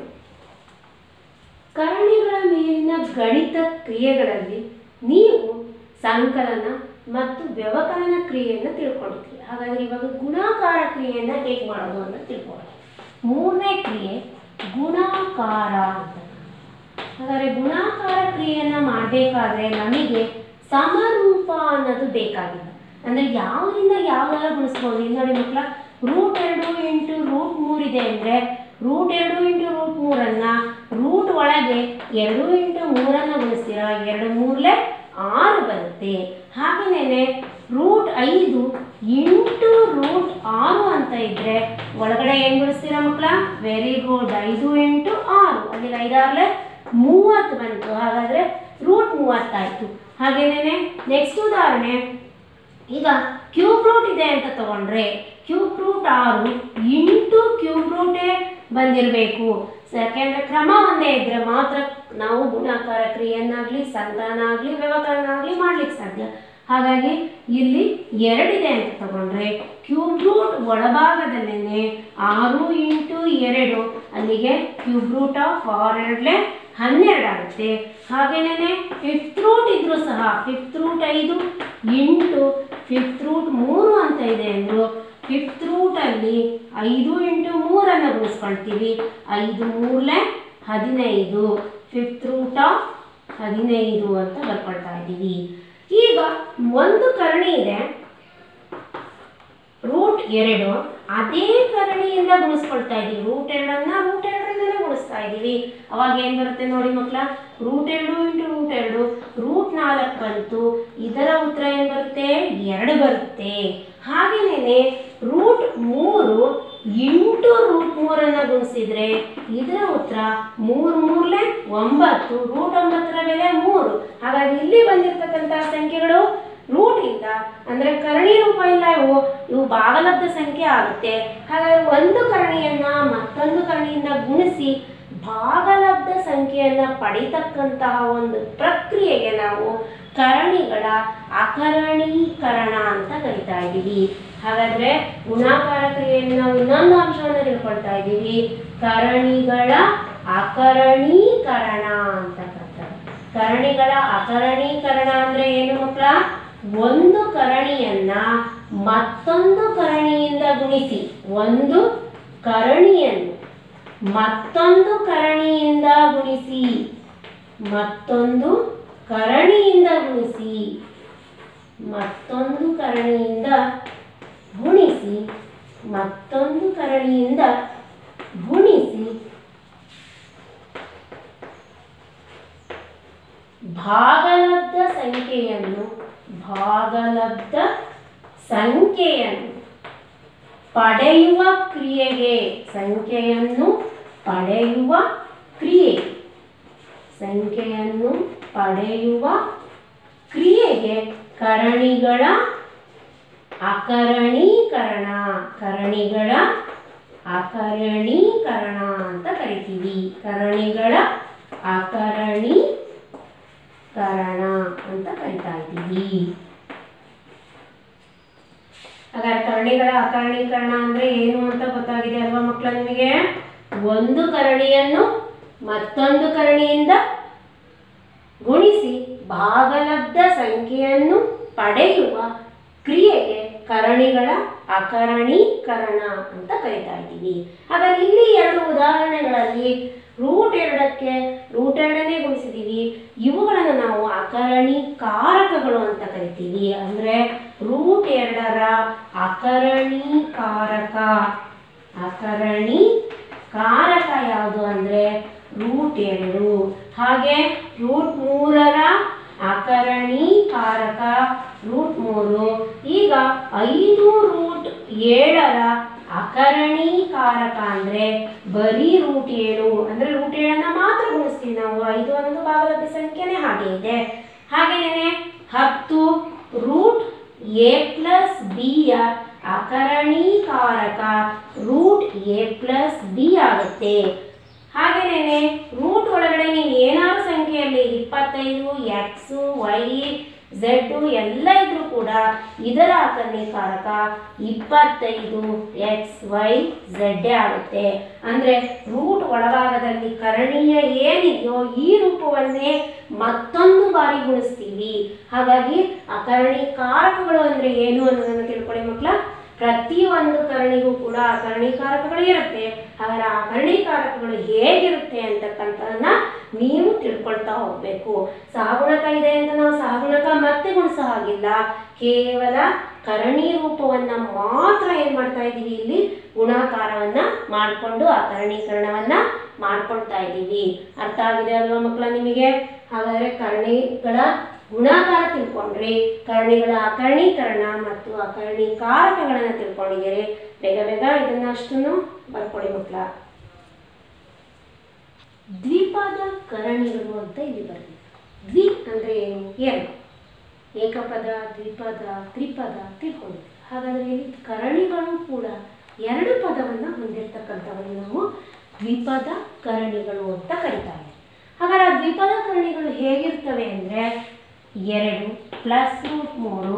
ಕರಣಿಗಳ ಮೇಲಿನ ಗಣಿತ ಕ್ರಿಯೆಗಳಲ್ಲಿ ನೀವು ಸಂಕಲನ ಮತ್ತು ವ್ಯವಕಲನ ಕ್ರಿಯೆಯನ್ನು ತಿಳ್ಕೊಂಡಿದ್ವಿ ಹಾಗಾದ್ರೆ ಇವಾಗ ಗುಣಾಕಾರ ಕ್ರಿಯೆಯನ್ನು ಹೇಗೆ ಮಾಡೋದು ಅಂತ ತಿಳ್ಕೊಳ್ಳೋಣ ಮೂರನೇ ಕ್ರಿಯೆ ಗುಣಾಕಾರ ಅಂತ ಹಾಗಾದ್ರೆ ಗುಣಾಕಾರ ಕ್ರಿಯೆಯನ್ನ ಮಾಡಬೇಕಾದ್ರೆ ನಮಗೆ ಸಮರೂಪ ಅನ್ನೋದು ಬೇಕಾಗಿಲ್ಲ ಅಂದ್ರೆ ಯಾವರಿಂದ ಯಾವ್ದಾರ ಗುಣಿಸ್ಬೋದು ಇಲ್ಲಿ ನೋಡಿ ಮಕ್ಕಳ ರೂಟ್ ಎರಡು ಇಂಟು ರೂಟ್ ಮೂರಿದೆ ಅಂದ್ರೆ ರೂಟ್ ಎರಡು ಇಂಟು ರೂಟ್ ಮೂರನ್ನ ರೂಟ್ ಒಳಗೆ ಎರಡು ಇಂಟು ಮೂರನ್ನ ಗುಣಿಸ್ತೀರಾ ಎರಡು ಮೂರ್ಲೆ ಆರು ಬರುತ್ತೆ ಹಾಗೇನೆ ರೂಟ್ ಐದು ಇಂಟು ರೂಟ್ ಆರು ಅಂತ ಇದ್ರೆ ಒಳಗಡೆ ಏನ್ ಗುಣಿಸ್ತೀರಾ ಮಕ್ಕಳ ವೆರಿ ಗುಡ್ ಐದು ಇಂಟು ಆರು ಅಲ್ಲಿ ಐದಾರ್ಲೆ ಮೂವತ್ತು ಬಂತು ಹಾಗಾದ್ರೆ ರೂಟ್ ಮೂವತ್ತಾಯ್ತು ಹಾಗೇನೆ ನೆಕ್ಸ್ಟ್ ಉದಾಹರಣೆ ಈಗ ಕ್ಯೂಬ್ ರೂಟ್ ಇದೆ ಅಂತ ತಗೊಂಡ್ರೆ ಕ್ಯೂಬ್ ರೂಟ್ ಆರು ಇಂಟು ಕ್ಯೂಬ್ ರೂಟೇ ಬಂದಿರಬೇಕು ಯಾಕೆಂದ್ರೆ ಕ್ರಮ ಒಂದೇ ಇದ್ರೆ ಮಾತ್ರ ನಾವು ಗುಣಾಕಾರ ಕ್ರಿಯೆಯನ್ನಾಗ್ಲಿ ಸಂಧಾನ ಆಗಲಿ ವ್ಯವಕಲನ ಆಗಲಿ ಮಾಡ್ಲಿಕ್ಕೆ ಸಾಧ್ಯ ಹಾಗಾಗಿ ಇಲ್ಲಿ ಎರಡಿದೆ ಅಂತ ತಗೊಂಡ್ರೆ ಕ್ಯೂಬ್ ರೂಟ್ ಒಳಭಾಗದಲ್ಲೇನೆ ಆರು ಇಂಟು ಎರಡು ಅಲ್ಲಿಗೆ ಕ್ಯೂಬ್ ರೂಟ್ ಆಫ್ ಆರ್ ಎರಡ್ಲೆ ಹನ್ನೆರಡು ಆಗುತ್ತೆ ಹಾಗೇನೆ ಫಿಫ್ತ್ ರೂಟ್ ಇದ್ರೂ ಸಹ ಫಿಫ್ತ್ ರೂಟ್ ಐದು ಇಂಟು ಫಿಫ್ತ್ ರೂಟ್ ಮೂರು ಅಂತ ಇದೆ ಅಂದ್ರು ಫಿಫ್ತ್ ರೂಟಲ್ಲಿ ಐದು ಇಂಟು ಮೂರನ್ನು ಗುಣಿಸ್ಕೊಳ್ತೀವಿ ಐದು ಮೂರಲೆ ಹದಿನೈದು ಫಿಫ್ತ್ ರೂಟ್ ಆಫ್ ಹದಿನೈದು ಅಂತ ಬರ್ಕೊಳ್ತಾ ಇದ್ದೀವಿ ಈಗ ಒಂದು ಕರ್ಣಿ ಇದೆ ರೂಟ್ ಎರಡು ಅದೇ ಕರಣಿಯಿಂದ ಗುಣಿಸ್ಕೊಳ್ತಾ ಇದೀವಿ ರೂಟ್ ಎರಡನ್ನ ರೂಟ್ ಎರಡರಿಂದನೇ ಗುಣಿಸ್ತಾ ಇದೀವಿ ಅವಾಗ ಏನ್ ಬರುತ್ತೆ ನೋಡಿ ಮಕ್ಕಳ ರೂಟ್ ಎರಡು ಇಂಟು ರೂಟ್ ಎರಡು ರೂಟ್ ನಾಲ್ಕು ಬಂತು ಇದರ ಉತ್ತರ ಏನ್ ಬರುತ್ತೆ ಎರಡು ಬರುತ್ತೆ ಹಾಗೇನೇನೆ ರೂಟ್ ಮೂರು ಇಂಟು ರೂಟ್ ಮೂರನ್ನ ಗುಣಿಸಿದ್ರೆ ಇದರ ಉತ್ತರ ಮೂರು ಮೂರ್ಲೆ ಒಂಬತ್ತು ರೂಟ್ ಒಂಬತ್ತರ ಬೆಲೆ ಮೂರು ಹಾಗಾಗಿ ಇಲ್ಲಿ ಬಂದಿರತಕ್ಕಂತಹ ಸಂಖ್ಯೆಗಳು ರೂಟ್ ಇಂದ ಅಂದ್ರೆ ಕರ್ಣಿ ರೂಪ ಇಲ್ಲ ಇವು ಇವು ಭಾಗಲಬ್ಧ ಸಂಖ್ಯೆ ಆಗುತ್ತೆ ಹಾಗಾಗಿ ಒಂದು ಕರ್ಣಿಯನ್ನ ಮತ್ತೊಂದು ಕರ್ಣಿಯಿಂದ ಗುಣಿಸಿ ಭಾಗಲಬ್ಧ ಸಂಖ್ಯೆಯನ್ನ ಪಡಿತಕ್ಕಂತಹ ಒಂದು ಪ್ರಕ್ರಿಯೆಗೆ ನಾವು ಕರಣಿಗಳ ಅಕರಣೀಕರಣ ಅಂತ ಕರಿತಾ ಇದ್ದೀವಿ ಹಾಗಾದ್ರೆ ಗುಣಾಕಾರ ಕ್ರಿಯೆಯಲ್ಲಿ ನಾವು ಇನ್ನೊಂದು ಅಂಶವನ್ನು ತಿಳ್ಕೊಳ್ತಾ ಇದ್ದೀವಿ ಕರಣಿಗಳ ಅಕರಣೀಕರಣ ಅಂತ ಕರೀತಾರೆ ಕರಣಿಗಳ ಅಕರಣೀಕರಣ ಅಂದ್ರೆ ಏನು ಮಕ್ಕಳ ಒಂದು ಕರಣಿಯನ್ನ ಮತ್ತೊಂದು ಕರಣಿಯಿಂದ ಗುಣಿಸಿ ಒಂದು ಕರಣಿಯನ್ನು ಮತ್ತೊಂದು ಕರಣಿಯಿಂದ ಗುಣಿಸಿ ಮತ್ತೊಂದು ಕರಣಿಯಿಂದ ಗುಣಿಸಿ ಮತ್ತೊಂದು ಕರಣಿಯಿಂದ ಗುಣಿಸಿ ಮತ್ತೊಂದು ಕರಣಿಯಿಂದ ಗುಣಿಸಿ ಭಾಗಲಬ್ಧ ಸಂಖ್ಯೆಯನ್ನು ಭಾಗಲಬ್ಧ ಸಂಖ್ಯೆಯನ್ನು ಪಡೆಯುವ ಕ್ರಿಯೆಗೆ ಸಂಖ್ಯೆಯನ್ನು ಪಡೆಯುವ ಕ್ರಿಯೆ ಸಂಖ್ಯೆಯನ್ನು ಪಡೆಯುವ ಕ್ರಿಯೆಗೆ ಕರಣಿಗಳ ಅಕರಣೀಕರಣ ಕರಣಿಗಳ ಅಕರಣೀಕರಣ ಅಂತ ಕರಿತೀವಿ ಕರಣಿಗಳ ಅಕರಣೀಕರಣ ಅಂತ ಕರಿತಾ ಇದ್ದೀವಿ ಹಾಗಾದ್ರೆ ಕರಣಿಗಳ ಅಕರಣೀಕರಣ ಅಂದ್ರೆ ಏನು ಅಂತ ಗೊತ್ತಾಗಿದೆ ಅಲ್ವಾ ಮಕ್ಕಳ ನಿಮಗೆ ಒಂದು ಕರಣಿಯನ್ನು ಮತ್ತೊಂದು ಕರಣಿಯಿಂದ ಗುಣಿಸಿ ಭಾಗಲಬ್ಧ ಸಂಖ್ಯೆಯನ್ನು ಪಡೆಯುವ ಕ್ರಿಯೆಗೆ ಕರಣಿಗಳ ಅಕರಣೀಕರಣ ಅಂತ ಕರಿತಾ ಇದ್ದೀವಿ ಹಾಗಾದ್ರೆ ಇಲ್ಲಿ ಎರಡು ಉದಾಹರಣೆಗಳಲ್ಲಿ ರೂಟ್ ಎರಡಕ್ಕೆ ರೂಟ್ ಎರಡನೇ ಗುಣಿಸಿದೀವಿ ಇವುಗಳನ್ನು ನಾವು ಅಕರಣೀಕಾರಕಗಳು ಅಂತ ಕರಿತೀವಿ ಅಂದ್ರೆ ರೂಟ್ ಎರಡರ ಅಕರಣೀಕಾರಕ ಅಕರಣಿ ಕಾರಕ ಯಾವುದು ಅಂದ್ರೆ ರೂಟ್ ಎರಡು ಹಾಗೆ ರೂಟ್ ಮೂರರ ಅಕರಣೀಕಾರಕ ರೂಟ್ ಮೂರು ಈಗ ಐದು ರೂಟ್ ಏಳರ ಅಕರಣೀಕಾರಕ ಅಂದ್ರೆ ಬರೀ ರೂಟ್ ಏಳು ಅಂದ್ರೆ ರೂಟ್ ಏಳನ್ನ ಮಾತ್ರ ಗುಣಿಸ್ತೀವಿ ನಾವು ಐದು ಅನ್ನೋದು ಭಾಗಲಬ್ಧ ಸಂಖ್ಯೆನೇ ಹಾಗೆ ಇದೆ ಹಾಗೇನೆ ಹತ್ತು ರೂಟ್ ಎ ಪ್ಲಸ್ ಬಿಯ ಅಕರಣೀಕಾರಕ ರೂಟ್ ಎ ಪ್ಲಸ್ ಬಿ ಆಗುತ್ತೆ ಹಾಗೇನೆ ರೂಟ್ ಒಳಗಡೆ ನೀವು ಏನಾದ್ರು ಸಂಖ್ಯೆಯಲ್ಲಿ ಇಪ್ಪತ್ತೈದು ಎಕ್ಸು ವೈ ಝೆಡ್ ಎಲ್ಲ ಇದ್ರೂ ಕೂಡ ಇದರ ಆಕರ್ಣೀಕಾರಕ ಇಪ್ಪತ್ತೈದು ಎಕ್ಸ್ ವೈ ಝೆಡ್ ಆಗುತ್ತೆ ಅಂದರೆ ರೂಟ್ ಒಳಭಾಗದಲ್ಲಿ ಕರ್ಣೀಯ ಏನಿದೆಯೋ ಈ ರೂಪವನ್ನೇ ಮತ್ತೊಂದು ಬಾರಿ ಗುಣಿಸ್ತೀವಿ ಹಾಗಾಗಿ ಅಕರ್ಣೀಕಾರಕಗಳು ಅಂದರೆ ಏನು ಅನ್ನೋದನ್ನು ತಿಳ್ಕೊಳ್ಳಿ ಮಕ್ಕಳ ಪ್ರತಿಯೊಂದು ಕರ್ಣಿಗೂ ಕೂಡ ಅಕರ್ಣೀಕಾರಕಗಳು ಇರುತ್ತೆ ಅದರ ಅಕರ್ಣೀಕಾರಕಗಳು ಹೇಗಿರುತ್ತೆ ಅಂತಕ್ಕಂಥದನ್ನ ನೀವು ತಿಳ್ಕೊಳ್ತಾ ಹೋಗ್ಬೇಕು ಸಹಗುಣಕ ಇದೆ ಅಂತ ನಾವು ಸಹಗುಣಕ ಮತ್ತೆ ಗುಣಿಸೋ ಹಾಗಿಲ್ಲ ಕೇವಲ ಕರಣಿ ರೂಪವನ್ನ ಮಾತ್ರ ಏನ್ ಮಾಡ್ತಾ ಇದ್ದೀವಿ ಇಲ್ಲಿ ಗುಣಾಕಾರವನ್ನ ಮಾಡಿಕೊಂಡು ಆ ಕರ್ಣೀಕರಣವನ್ನ ಮಾಡ್ಕೊಳ್ತಾ ಇದ್ದೀವಿ ಅರ್ಥ ಆಗಿದೆ ಅಲ್ವಾ ಮಕ್ಕಳ ನಿಮಗೆ ಹಾಗಾದ್ರೆ ಕರ್ಣಿಗಳ ಗುಣಾಕಾರ ತಿಳ್ಕೊಂಡ್ರಿ ಕರ್ಣಿಗಳ ಅಕರ್ಣೀಕರಣ ಮತ್ತು ಅಕರ್ಣೀಕಾರಕಗಳನ್ನು ತಿಳ್ಕೊಂಡಿದ್ದೀರಿ ಬೇಗ ಬೇಗ ಇದನ್ನ ಅಷ್ಟನ್ನು ಬರ್ಕೊಳ್ಳಿ ಮಕ್ಕಳ ದ್ವಿಪದ ಕರಣಿಗಳು ಅಂತ ಇಲ್ಲಿ ಬರ್ತದೆ ದ್ವಿ ಅಂದ್ರೆ ಏನು ಎರಡು ಏಕಪದ ದ್ವಿಪದ ತ್ರಿಪದ ತಿಳ್ಕೊಂಡಿದ್ದೀವಿ ಹಾಗಾದ್ರೆ ಇಲ್ಲಿ ಕರಣಿಗಳು ಕೂಡ ಎರಡು ಪದವನ್ನು ಹೊಂದಿರತಕ್ಕಂಥವನ್ನು ನಾವು ದ್ವಿಪದ ಕರಣಿಗಳು ಅಂತ ಕರಿತಾರೆ ಹಾಗಾದ್ರೆ ಆ ದ್ವಿಪದ ಕರಣಿಗಳು ಹೇಗಿರ್ತವೆ ಅಂದರೆ ಎರಡು ಪ್ಲಸ್ ರೂಟ್ ಮೂರು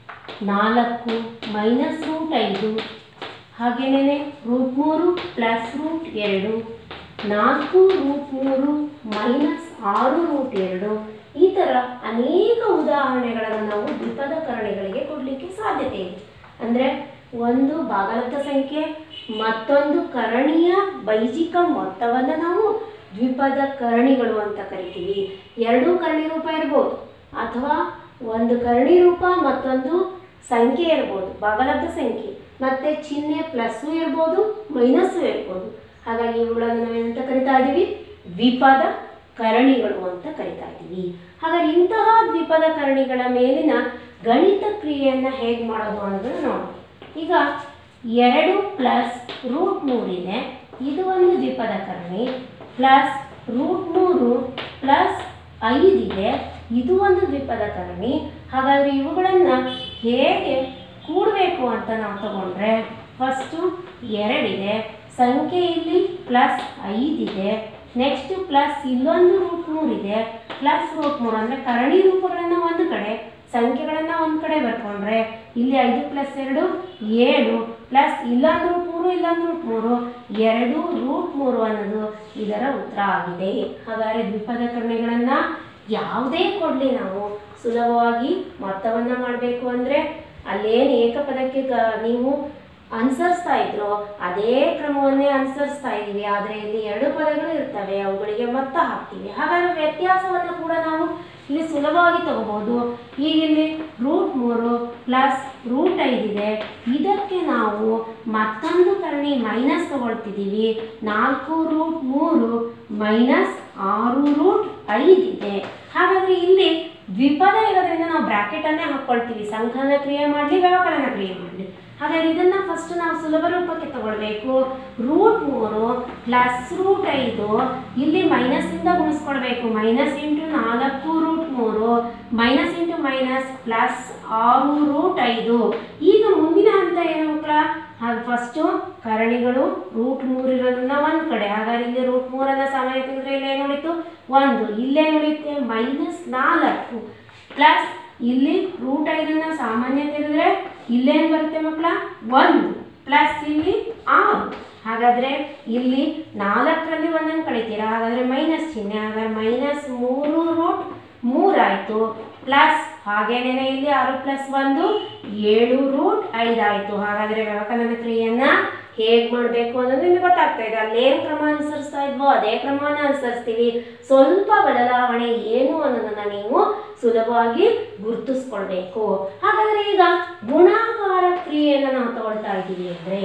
ನಾಲ್ಕು ಮೈನಸ್ ರೂಟ್ ಐದು ಹಾಗೇನೇ ರೂಟ್ ಮೂರು ಪ್ಲಸ್ ರೂಟ್ ಎರಡು ನಾಲ್ಕು ರೂಟ್ ಮೂರು ಮೈನಸ್ ಆರು ರೂಟ್ ಎರಡು ಈ ಥರ ಅನೇಕ ಉದಾಹರಣೆಗಳನ್ನು ನಾವು ದ್ವಿಪದ ಕರಣಿಗಳಿಗೆ ಕೊಡಲಿಕ್ಕೆ ಸಾಧ್ಯತೆ ಇದೆ ಅಂದರೆ ಒಂದು ಭಾಗಲಬ್ಧ ಸಂಖ್ಯೆ ಮತ್ತೊಂದು ಕರಣೀಯ ಬೈಜಿಕ ಮೊತ್ತವನ್ನು ನಾವು ದ್ವಿಪದ ಕರಣಿಗಳು ಅಂತ ಕರಿತೀವಿ ಎರಡೂ ಕರ್ಣಿ ರೂಪ ಇರ್ಬೋದು ಅಥವಾ ಒಂದು ಕರ್ಣಿ ರೂಪ ಮತ್ತೊಂದು ಸಂಖ್ಯೆ ಇರ್ಬೋದು ಭಾಗಲಬ್ಧ ಸಂಖ್ಯೆ ಮತ್ತೆ ಚಿಹ್ನೆ ಪ್ಲಸ್ಸು ಇರ್ಬೋದು ಮೈನಸ್ಸು ಇರ್ಬೋದು ಹಾಗಾಗಿ ಇವುಗಳನ್ನು ನಾವೇನಂತ ಕರಿತಾ ಇದ್ದೀವಿ ದ್ವಿಪದ ಕರಣಿಗಳು ಅಂತ ಕರಿತಾ ಇದ್ದೀವಿ ಹಾಗಾಗಿ ಇಂತಹ ದ್ವಿಪದ ಕರಣಿಗಳ ಮೇಲಿನ ಗಣಿತ ಕ್ರಿಯೆಯನ್ನು ಹೇಗೆ ಮಾಡೋದು ಅನ್ನೋದನ್ನು ನೋಡೋಣ ಈಗ ಎರಡು ಪ್ಲಸ್ ರೂಟ್ ಮೂರಿದೆ ಇದು ಒಂದು ದ್ವಿಪದ ಕರಣಿ ಪ್ಲಸ್ ರೂಟ್ ಮೂರು ಪ್ಲಸ್ ಐದಿದೆ ಇದು ಒಂದು ದ್ವಿಪದ ಕರಣಿ ಹಾಗಾದರೆ ಇವುಗಳನ್ನು ಹೇಗೆ ಕೂಡಬೇಕು ಅಂತ ನಾವು ತಗೊಂಡ್ರೆ ಫಸ್ಟು ಎರಡಿದೆ ಸಂಖ್ಯೆ ಇಲ್ಲಿ ಪ್ಲಸ್ ಐದಿದೆ ನೆಕ್ಸ್ಟ್ ಪ್ಲಸ್ ಇಲ್ಲೊಂದು ರೂಟ್ ಮೂರಿದೆ ಪ್ಲಸ್ ರೂಟ್ ಮೂರು ಅಂದರೆ ಕರಣಿ ರೂಪಗಳನ್ನು ಒಂದು ಕಡೆ ಸಂಖ್ಯೆಗಳನ್ನು ಒಂದು ಕಡೆ ಬರ್ಕೊಂಡ್ರೆ ಇಲ್ಲಿ ಐದು ಪ್ಲಸ್ ಎರಡು ಏಳು ಪ್ಲಸ್ ಇಲ್ಲೊಂದು ರೂಟ್ ಮೂರು ಇಲ್ಲೊಂದು ರೂಟ್ ಮೂರು ಎರಡು ರೂಟ್ ಮೂರು ಅನ್ನೋದು ಇದರ ಉತ್ತರ ಆಗಿದೆ ಹಾಗಾದರೆ ದ್ವಿಪದ ಕರ್ಣಿಗಳನ್ನು ಯಾವುದೇ ಕೊಡಲಿ ನಾವು ಸುಲಭವಾಗಿ ಮೊತ್ತವನ್ನು ಮಾಡಬೇಕು ಅಂದರೆ ಅಲ್ಲೇನು ಏಕಪದಕ್ಕೆ ಗ ನೀವು ಅನುಸರಿಸ್ತಾ ಇದ್ರೋ ಅದೇ ಕ್ರಮವನ್ನೇ ಅನುಸರಿಸ್ತಾ ಇದ್ದೀವಿ ಆದರೆ ಇಲ್ಲಿ ಎರಡು ಪದಗಳು ಇರ್ತವೆ ಅವುಗಳಿಗೆ ಮೊತ್ತ ಹಾಕ್ತೀವಿ ಹಾಗಾದ್ರೆ ವ್ಯತ್ಯಾಸವನ್ನು ಕೂಡ ನಾವು ಇಲ್ಲಿ ಸುಲಭವಾಗಿ ತಗೋಬಹುದು ಈಗ ಇಲ್ಲಿ ರೂಟ್ ಮೂರು ಪ್ಲಸ್ ರೂಟ್ ಐದಿದೆ ಇದಕ್ಕೆ ನಾವು ಮತ್ತೊಂದು ಕರ್ಣಿ ಮೈನಸ್ ತಗೊಳ್ತಿದ್ದೀವಿ ನಾಲ್ಕು ರೂಟ್ ಮೂರು ಮೈನಸ್ ಆರು ರೂಟ್ ಐದಿದೆ ಹಾಗಾದರೆ ಇಲ್ಲಿ ದ್ವಿಪದ ಇರೋದ್ರಿಂದ ನಾವು ಬ್ರಾಕೆಟನ್ನೇ ಹಾಕ್ಕೊಳ್ತೀವಿ ಸಂಕಲನ ಕ್ರಿಯೆ ಮಾಡಲಿ ವ್ಯವಕಲನ ಕ್ರಿಯೆ ಮಾಡಲಿ ಹಾಗಾದ್ರೆ ಇದನ್ನ ಫಸ್ಟ್ ನಾವು ಸುಲಭ ರೂಪಕ್ಕೆ ತಗೊಳ್ಬೇಕು ರೂಟ್ ಮೂರು ಪ್ಲಸ್ ರೂಟ್ ಐದು ಇಲ್ಲಿ ಮೈನಸ್ ಇಂದ ಗುಣಿಸ್ಕೊಳ್ಬೇಕು ಮೈನಸ್ ಇಂಟು ನಾಲ್ಕು ರೂಟ್ ಮೂರು ಮೈನಸ್ ಇಂಟು ಮೈನಸ್ ಪ್ಲಸ್ ಆರು ರೂಟ್ ಐದು ಈಗ ಮುಂದಿನ ಹಂತ ಏನು ಮಕ್ಕಳ ಹಾಗೆ ಫಸ್ಟು ಕರಣಿಗಳು ರೂಟ್ ಮೂರು ಇರೋದನ್ನ ಒಂದು ಕಡೆ ಹಾಗಾದ್ರೆ ಇಲ್ಲಿ ರೂಟ್ ಮೂರನ್ನ ಸಮಯ ತೆಗೆದ್ರೆ ಇಲ್ಲಿ ಏನು ಉಳಿತು ಒಂದು ಇಲ್ಲೇ ಉಳಿಯುತ್ತೆ ಮೈನಸ್ ನಾಲ್ಕು ಪ್ಲಸ್ ಇಲ್ಲಿ ರೂಟ್ ಐದನ್ನ ಸಾಮಾನ್ಯ ತೆಗೆದ್ರೆ ಇಲ್ಲೇನು ಬರುತ್ತೆ ಮಕ್ಕಳ ಒಂದು ಪ್ಲಸ್ ಇಲ್ಲಿ ಆರು ಹಾಗಾದ್ರೆ ಇಲ್ಲಿ ನಾಲ್ಕರಲ್ಲಿ ಒಂದನ್ನು ಕಳಿತೀರಾ ಹಾಗಾದ್ರೆ ಮೈನಸ್ ಚಿಹ್ನೆ ಹಾಗಾದ್ರೆ ಮೈನಸ್ ಮೂರು ರೂಟ್ ಮೂರಾಯಿತು ಪ್ಲಸ್ ಹಾಗೇನೇನೆ ಇಲ್ಲಿ ಆರು ಪ್ಲಸ್ ಒಂದು ಏಳು ರೂಟ್ ಐದಾಯಿತು ಹಾಗಾದ್ರೆ ವ್ಯವಕಲನ ಕ್ರಿಯೆಯನ್ನ ಹೇಗೆ ಮಾಡಬೇಕು ಅನ್ನೋದು ನಿಮಗೆ ಗೊತ್ತಾಗ್ತಾ ಇದೆ ಅಲ್ಲೇನು ಕ್ರಮ ಅನುಸರಿಸ್ತಾ ಇದ್ವೋ ಅದೇ ಕ್ರಮವನ್ನು ಅನುಸರಿಸ್ತೀವಿ ಸ್ವಲ್ಪ ಬದಲಾವಣೆ ಏನು ಅನ್ನೋದನ್ನ ನೀವು ಸುಲಭವಾಗಿ ಗುರುತಿಸ್ಕೊಳ್ಬೇಕು ಹಾಗಾದ್ರೆ ಈಗ ಗುಣಾಕಾರ ಕ್ರಿಯೆಯನ್ನು ನಾವು ತಗೊಳ್ತಾ ಇದ್ದೀವಿ ಅಂದರೆ